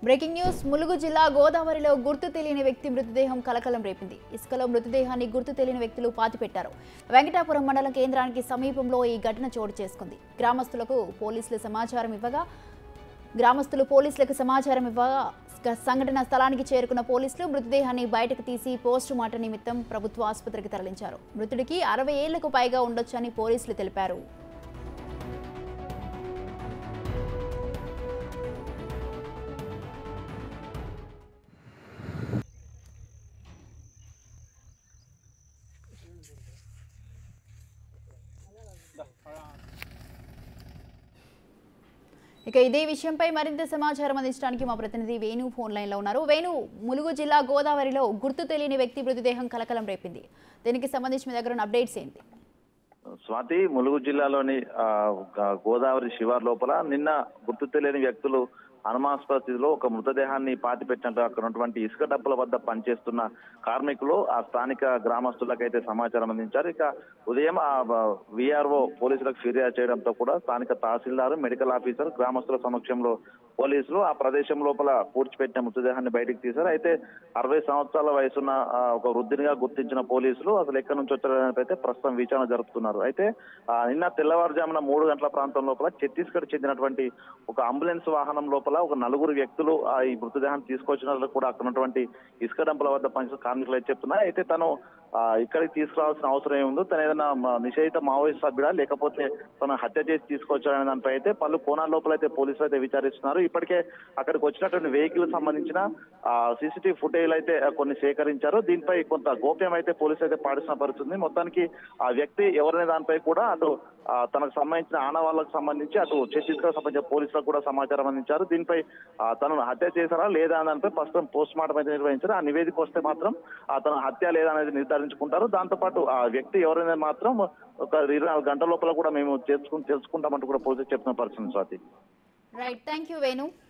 breaking news Mulugu జిల్లా గోదావరిలో గుర్తు తెలియని వ్యక్తి మృతదేహం కలకలం రేపింది ఇసుకలో మృతదేహాన్ని గుర్తు తెలియని వ్యక్తులు పాతిపెట్టారు వెంకటాపురం మండల కేంద్రానికి సమీపంలో ఈ ఘటన చోటు చేసుకుంది గ్రామస్తులకు పోలీసులు సమాచారం ఇవ్వగా గ్రామస్తులు పోలీసులకు సమాచారం ఇవ్వగా స- సంఘటన స్థలానికి చేరుకున్న పోలీసులు మృతదేహాన్ని బయటకు తీసి పోస్టు మార్టం నిమిత్తం ప్రభుత్వ ఆసుపత్రికి తరలించారు మృతుడికి అరవై ఏళ్లకు పైగా ఉండొచ్చని పోలీసులు తెలిపారు ఇక ఇదే విషయంపై మరింత సమాచారం అందించడానికి మా ప్రతినిధి వేణు ఫోన్ లైన్లో ఉన్నారు వేణు ములుగు జిల్లా గోదావరిలో గుర్తు తెలియని వ్యక్తి మృతదేహం కలకలం రేపింది దీనికి సంబంధించి మీ దగ్గర ఉన్న అప్డేట్స్ ఏంటి స్వాతి ములుగు జిల్లాలోని ఆ, గ- గోదావరి శివార్ లోపల నిన్న గుర్తు తెలియని వ్యక్తులు అనుమానాస్పద స్థితిలో ఒక మృతదేహాన్ని పాతి పెట్టినట్టు అక్కడ ఉన్నటువంటి ఇసుక డబ్బుల వద్ద పనిచేస్తున్న కార్మికులు ఆ స్థానిక గ్రామస్తులకైతే సమాచారం అందించారు ఇక ఉదయం ఆ విఆర్ఓ పోలీసులకు ఫిర్యాదు చేయడంతో కూడా స్థానిక తహసీల్దార్ మెడికల్ ఆఫీసర్ గ్రామస్తుల సమక్షంలో పోలీసులు ఆ ప్రదేశం లోపల పూడ్చిపెట్టిన మృతదేహాన్ని బయటికి తీశారు అయితే అరవై సంవత్సరాల వయసున్న ఆ, ఒక వృద్ధినిగా గుర్తించిన పోలీసులు అసలు ఎక్కడి నుంచి వచ్చారైతే ప్రస్తుతం విచారణ జరుపుతున్నారు అయితే ఆ, నిన్న తెల్లవారుజామున మూడు గంటల ప్రాంతం లోపల ఛత్తీస్గఢ్ చెందినటువంటి ఒక అంబులెన్స్ వాహనం లోపల ఒక నలుగురు వ్యక్తులు ఆ ఈ మృతదేహాన్ని తీసుకొచ్చినట్లు కూడా అక్కడ ఉన్నటువంటి ఇసుక డంపుల వద్ద పనిచేసిన కార్మికులు అయితే చెప్తున్నారు అయితే తను ఆ, ఇక్కడికి తీసుకురావాల్సిన అవసరం ఏముందో తను ఏదైనా మ- నిషేధిత మావోయిస్ట్ సభ్యుడా లేకపోతే తను హత్య చేసి తీసుకొచ్చాడనే దానిపై అయితే పలు కోణాల లోపల అయితే పోలీసులు అయితే విచారిస్తున్నారు ఇప్పటికే అక్కడికి వచ్చినటువంటి వెహికల్ సంబంధించిన సీసీటీవీ ఫుటేజ్ అయితే ఆ, కొన్ని సేకరించారు దీనిపై కొంత గోప్యం అయితే పోలీసులు అయితే పాటిస్తున్న పరిస్థితుంది మొత్తానికి ఆ వ్యక్తి ఎవరనే దానిపై కూడా అటు ఆ, తనకు సంబంధించిన ఆనవాళ్ళకు సంబంధించి అటు ఛత్తీస్గఢ్ సంబంధించిన పోలీసులకు కూడా సమాచారం అందించారు దీనిపై ఆ, తనను హత్య చేశారా లేదా అనే దానిపై ప్రస్తుతం పోస్ట్ మార్టం అయితే నిర్వహించారు ఆ నివేదిక వస్తే మాత్రం ఆ, తన హత్య లేదా అనేది నిర్ధారించుకుంటారు దాంతోపాటు ఆ వ్యక్తి ఎవరైనా మాత్రం ఒక ఇరవై నాలుగు గంటల లోపల కూడా మేము తెలుసుకుని తెలుసుకుంటామంటూ కూడా పోలీసులు చెప్తున్న పరిస్థితి Swathi right thank you Venu